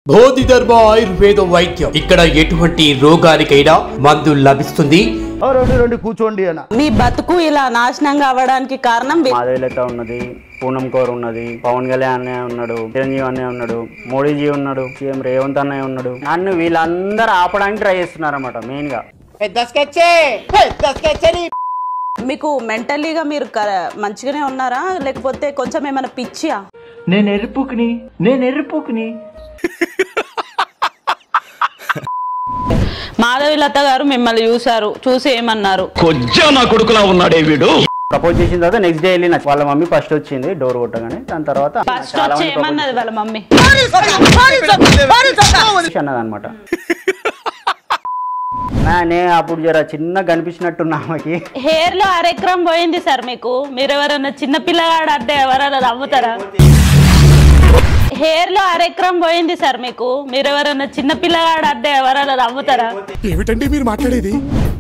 బోధిధర్మ ఆయుర్వేద వైద్యం ఇక్కడ ఎటువంటి రోగానికైనా మందు లభిస్తుంది ఓ రెండు రెండు కూర్చోండి అన్న మీ బతుకు ఇలా నాశనం కావడానికి కారణం వీ- మాధవి ఉన్నది పూనం కౌర్ ఉన్నది పవన్ కళ్యాణ్ అన్నయ్య ఉన్నాడు చిరంజీవి అన్నయ్య ఉన్నాడు మోడీజీ ఉన్నాడు సీఎం రేవంత్ అన్నయ్య ఉన్నాడు నన్ను వీళ్ళందరూ ఆపడానికి ట్రై చేస్తున్నారు అనమాట మెయిన్ గా మీకు మెంటలీగా మీరు క- మంచిగానే ఉన్నారా లేకపోతే కొంచెం ఏమైనా పిచ్చియా నేను ఎరుపుకుని నేను ఎరుపుకుని మాధవి లత గారు మిమ్మల్ని చూసారు చూసి ఏమన్నారు ప్రపోజ్ చేసిన తర్వాత నెక్స్ట్ డే వెళ్ళిన వాళ్ళ మమ్మీ ఫస్ట్ వచ్చింది డోర్ కొట్టగానే దాని తర్వాత ఫస్ట్ చాలా వచ్చి మంది ఏమన్నది వాళ్ళ మమ్మీ అన్నది అనమాట నేను అప్పుడు జర చిన్న కనిపించినట్టున్నా ఆమెకి హెయిర్ లో అరెక్రం పోయింది సార్ మీకు మీరు ఎవరైనా చిన్న పిల్లగాడు అంటే ఎవరైనా నమ్ముతారా హెయిర్ లో అరెక్రం పోయింది సార్ మీకు మీరు ఎవరైనా చిన్న పిల్లగాడు అంటే ఎవరైనా నమ్ముతారా ఏమిటండి మీరు మాట్లాడేది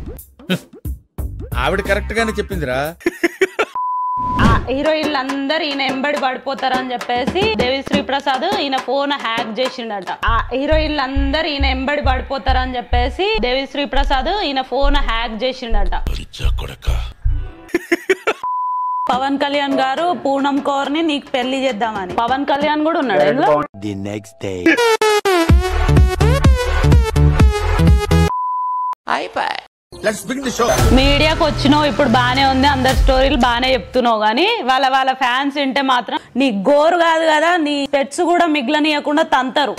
ఆవిడ కరెక్ట్ గానే చెప్పిందిరా ఆ హీరోయిన్లు అందరు ఈయన ఎంబడి పడిపోతారని చెప్పేసి దేవిశ్రీ ప్రసాద్ ఈయన ఫోన్ హ్యాక్ చేసిండట ఆ హీరోయిన్లు అందరు ఈయన ఎంబడి పడిపోతారని చెప్పేసి దేవిశ్రీ ప్రసాద్ ఈయన ఫోన్ హ్యాక్ చేసిండట పవన్ కళ్యాణ్ గారు పూనం కౌర్ ని నీకు పెళ్లి చేద్దామని పవన్ కళ్యాణ్ కూడా ఉన్నాడు ఇందులో లెట్స్ బిగిన్ ది షో మీడియాకి వచ్చినావు ఇప్పుడు బానే ఉంది అందరి స్టోరీలు బానే చెప్తున్నావు గానీ వాళ్ళ వాళ్ళ ఫ్యాన్స్ వింటే మాత్రం నీ గోరు కాదు కదా నీ పెట్స్ కూడా మిగిలనీయకుండా తంతరు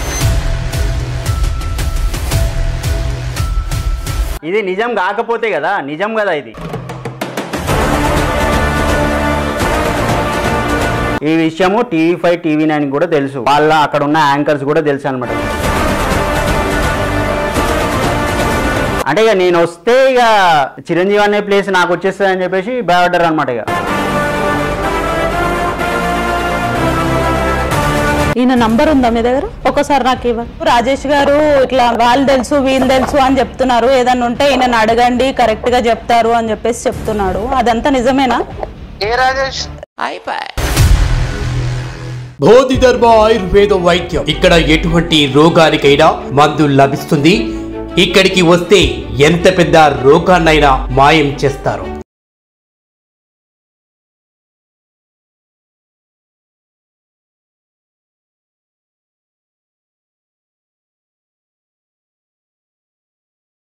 ఇది నిజం కాకపోతే కదా నిజం కదా ఇది ఈ విషయము టీవీ ఫైవ్ టీవీ నైన్ కూడా తెలుసు వాళ్ళ అక్కడ ఉన్న యాంకర్స్ కూడా తెలుసు అనమాట అంటే ఇక నేను వస్తే ఇక చిరంజీవి అనే ప్లేస్ నాకు వచ్చేస్తుంది అని చెప్పేసి భయపడ్డారు అనమాట ఇక ఈయన నంబర్ ఉందా మీ దగ్గర ఒకసారి నాకు ఇవ్వండి రాజేష్ గారు ఇట్లా వాళ్ళు తెలుసు వీళ్ళు తెలుసు అని చెప్తున్నారు ఏదన్నా ఉంటే ఈయనని అడగండి కరెక్ట్ గా చెప్తారు అని చెప్పేసి చెప్తున్నాడు అదంతా నిజమేనా బోధిధర్మ ఆయుర్వేద వైద్యం ఇక్కడ ఎటువంటి రోగానికైనా మందు లభిస్తుంది ఇక్కడికి వస్తే ఎంత పెద్ద రోగాన్నైనా మాయం చేస్తారు